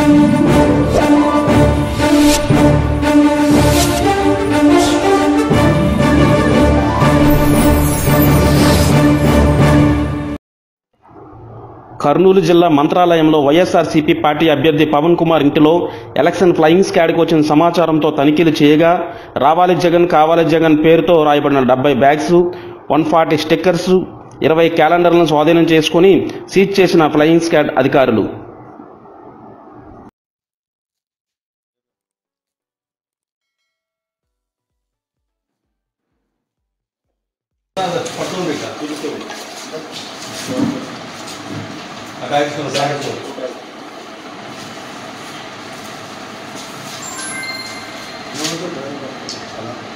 కర్నూలు జిల్లా మంత్రాలయంలో వైఎస్ఆర్సీపీ పార్టీ అభ్యర్థి పవన్ కుమార్ ఇంటిలో ఎలక్షన్ ఫ్లయింగ్ స్క్వాడ్కి వచ్చిన సమాచారంతో తనిఖీలు చేయగా రావాలి జగన్ కావాలి జగన్ పేరుతో రాయబడిన డెబ్బై బ్యాగ్స్ వన్ ఫార్టీ స్టిక్కర్స్ ఇరవై క్యాలెండర్లను స్వాధీనం చేసుకుని సీజ్ చేసిన ఫ్లయింగ్ స్క్వాడ్ అధికారులు ఆ